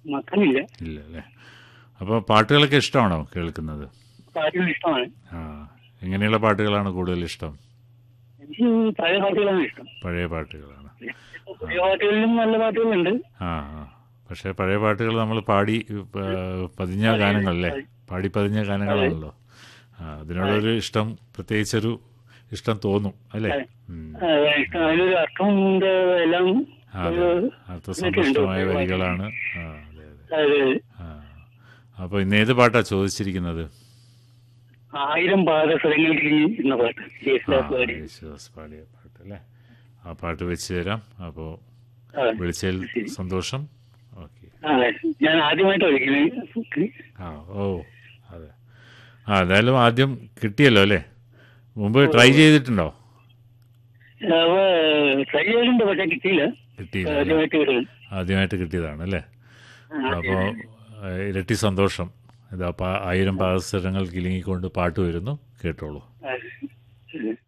മക്കളില്ല ഇല്ല അല്ലേ അപ്പോൾ പാട്ടുകളൊക്കെ ഇഷ്ടമാണോ കേൾക്കുന്നത് പാട്ടുകൾ ഇഷ്ടമാണ് ആ എങ്ങനെയുള്ള പാട്ടുകളാണ് കൂടുതൽ ഇഷ്ടം എനിക്ക് പഴയ പാട്ടുകളാണ് ഇഷ്ടം പഴയ പാട്ടുകളാണ് പുതിയ പാട്ടുകളിലും നല്ല പാട്ടുകളുണ്ട് ആ ആ പക്ഷേ പഴയ പാട്ടുകൾ നമ്മൾ പാടി ആ, പതിഞ്ഞ ഗാനങ്ങളല്ലേ പാടി പതിഞ്ഞ ഗാനങ്ങളാണല്ലോ ആ അതിനോടൊരു ഇഷ്ടം പ്രത്യേകിച്ചൊരു ഇഷ്ടം തോന്നും അല്ലേ ഉം. ആ, ഇഷ്ടം അതിനൊരു അർത്ഥമുണ്ട് എല്ലാം ആ, അതെ അർത്ഥസമ്പുഷ്ടമായ വരികളാണ് ആ അതെ അതെ അത് ആ അപ്പോൾ ഇന്ന് ഏത് പാട്ടാ ചോദിച്ചിരിക്കുന്നത് ആയിരം പാദസരങ്ങളിൽ എന്ന പാട്ട് ആ, യേശുദാസ് പാടി യേശുദാസ് പാടിയ പാട്ട് അല്ലേ ആ പാട്ട് വെച്ച് തരാം അപ്പോൾ ആ, വിളിച്ചതിൽ സന്തോഷം ഓക്കെ ആ, ഞാൻ ആദ്യമായിട്ട് വിളിക്കുന്നത് ആ ഓ അതെ ആ എന്തായാലും ആദ്യം കിട്ടിയല്ലോ അല്ലേ മുമ്പ് ട്രൈ ചെയ്തിട്ടുണ്ടോ അവ ട്രൈ ചെയ്തിട്ടുണ്ട് പക്ഷെ കിട്ടിയില്ല കിട്ടിയില്ല അല്ലേ? ആദ്യമായിട്ട് വരുന്നത് ആദ്യമായിട്ട് കിട്ടിയതാണ് അല്ലേ അപ്പോൾ ഇരട്ടി സന്തോഷം ഇതാ പാ- ആയിരം പാദസരങ്ങൾ കിലുങ്ങിക്കൊണ്ട് പാട്ട് വരുന്നു കേട്ടോളൂ ആ, ശരി.